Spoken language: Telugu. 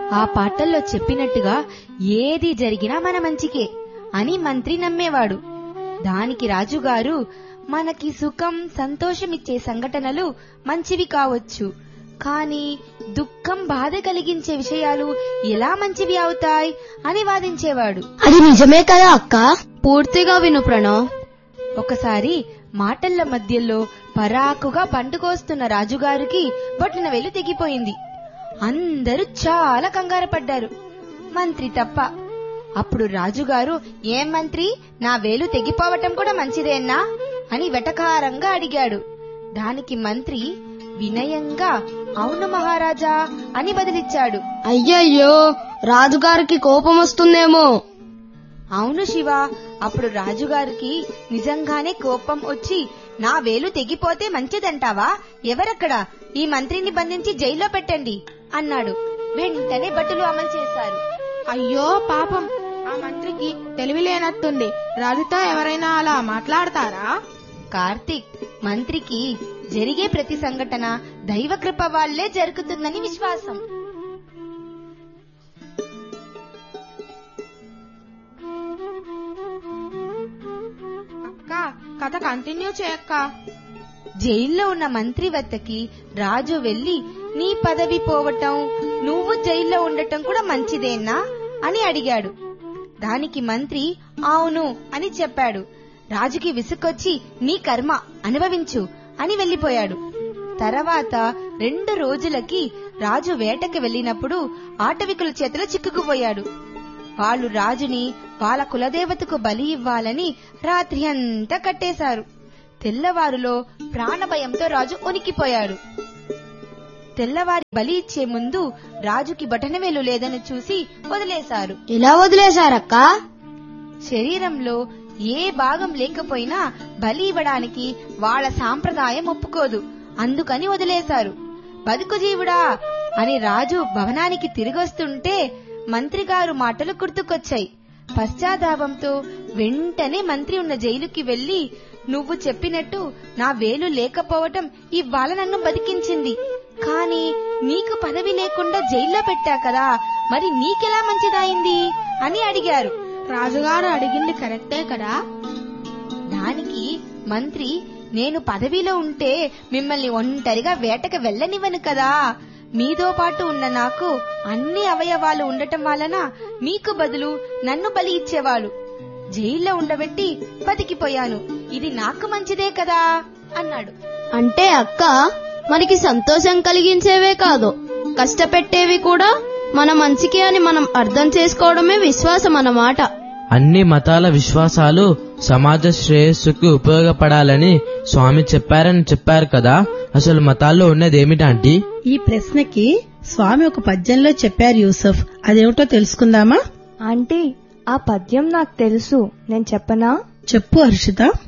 ఆ పాటల్లో చెప్పినట్టుగా ఏది జరిగినా మన మంచికే అని మంత్రి నమ్మేవాడు దానికి రాజుగారు మనకి సుఖం సంతోషమిచ్చే సంఘటనలు మంచివి కావచ్చు కానీ దుఃఖం బాధ కలిగించే విషయాలు ఎలా మంచివి అవుతాయి అని వాదించేవాడు అది నిజమే కదా అక్క పూర్తిగా విను ప్రణవ్ ఒకసారి మాటల మధ్యలో పరాకుగా పండుకోస్తున్న రాజుగారికి బొట్టిన వెలు తెగిపోయింది అందరూ చాలా కంగారు పడ్డారు మంత్రి తప్ప అప్పుడు రాజుగారు ఏం మంత్రి నా వేలు తెగిపోవటం కూడా మంచిదేనా అని వెటకారంగా అడిగాడు దానికి మంత్రి వినయంగా అవును మహారాజా అని బదిలిచ్చాడు అయ్యయ్యో రాజుగారికి కోపం వస్తుందేమో అవును శివ అప్పుడు రాజుగారికి నిజంగానే కోపం వచ్చి నా వేలు తెగిపోతే మంచిదంటావా ఎవరక్కడ ఈ మంత్రిని బంధించి జైల్లో పెట్టండి అన్నాడు వెంటనే బట్టలు అమలు చేశారు అయ్యో పాపం ఆ మంత్రికి తెలివి లేనట్టుంది రాజుతో ఎవరైనా అలా మాట్లాడతారా కార్తీక్ మంత్రికి జరిగే ప్రతి సంఘటన దైవకృప వాళ్లే జరుగుతుందని విశ్వాసం అక్క కథ కంటిన్యూ చేయక్క జైల్లో ఉన్న మంత్రి వద్దకి రాజు వెళ్లి నీ పదవి పోవటం నువ్వు జైల్లో ఉండటం కూడా మంచిదేనా అని అడిగాడు దానికి మంత్రి అవును అని చెప్పాడు రాజుకి విసుకొచ్చి నీ కర్మ అనుభవించు అని వెళ్లిపోయాడు తర్వాత రెండు రోజులకి రాజు వేటకి వెళ్ళినప్పుడు ఆటవికుల చేతిలో చిక్కుకుపోయాడు వాళ్ళు రాజుని వాళ్ళ కులదేవతకు బలి ఇవ్వాలని రాత్రి అంతా కట్టేశారు తెల్లవారులో ప్రాణభయంతో రాజు ఉనికిపోయాడు తెల్లవారి బలి ఇచ్చే ముందు రాజుకి బటనవేలు లేదని చూసి వదిలేశారు ఎలా వదిలేశారక్క శరీరంలో ఏ భాగం లేకపోయినా బలి ఇవ్వడానికి వాళ్ళ సాంప్రదాయం ఒప్పుకోదు అందుకని వదిలేశారు బతుకు జీవుడా అని రాజు భవనానికి తిరిగొస్తుంటే మంత్రిగారు మాటలు గుర్తుకొచ్చాయి పశ్చాత్తాపంతో వెంటనే మంత్రి ఉన్న జైలుకి వెళ్లి నువ్వు చెప్పినట్టు నా వేలు లేకపోవటం ఇవాళ నన్ను బతికించింది కానీ నీకు పదవి లేకుండా జైల్లో పెట్టా కదా మరి నీకెలా మంచిదైంది అని అడిగారు రాజుగారు అడిగింది కరెక్టే కదా దానికి మంత్రి నేను పదవిలో ఉంటే మిమ్మల్ని ఒంటరిగా వేటకు వెళ్ళనివ్వను కదా మీతో పాటు ఉన్న నాకు అన్ని అవయవాలు ఉండటం వలన మీకు బదులు నన్ను బలి ఇచ్చేవాళ్ళు జైల్లో ఉండబెట్టి బతికిపోయాను ఇది నాకు మంచిదే కదా అన్నాడు అంటే అక్క మనకి సంతోషం కలిగించేవే కాదు కష్టపెట్టేవి కూడా మన మంచికి అని మనం అర్థం చేసుకోవడమే విశ్వాసం అన్నమాట అన్ని మతాల విశ్వాసాలు సమాజ శ్రేయస్సుకు ఉపయోగపడాలని స్వామి చెప్పారని చెప్పారు కదా అసలు మతాల్లో ఉన్నది ఏమిటంటీ ఈ ప్రశ్నకి స్వామి ఒక పద్యంలో చెప్పారు యూసఫ్ అదేమిటో తెలుసుకుందామా ఆంటీ ఆ పద్యం నాకు తెలుసు నేను చెప్పనా చెప్పు హర్షిత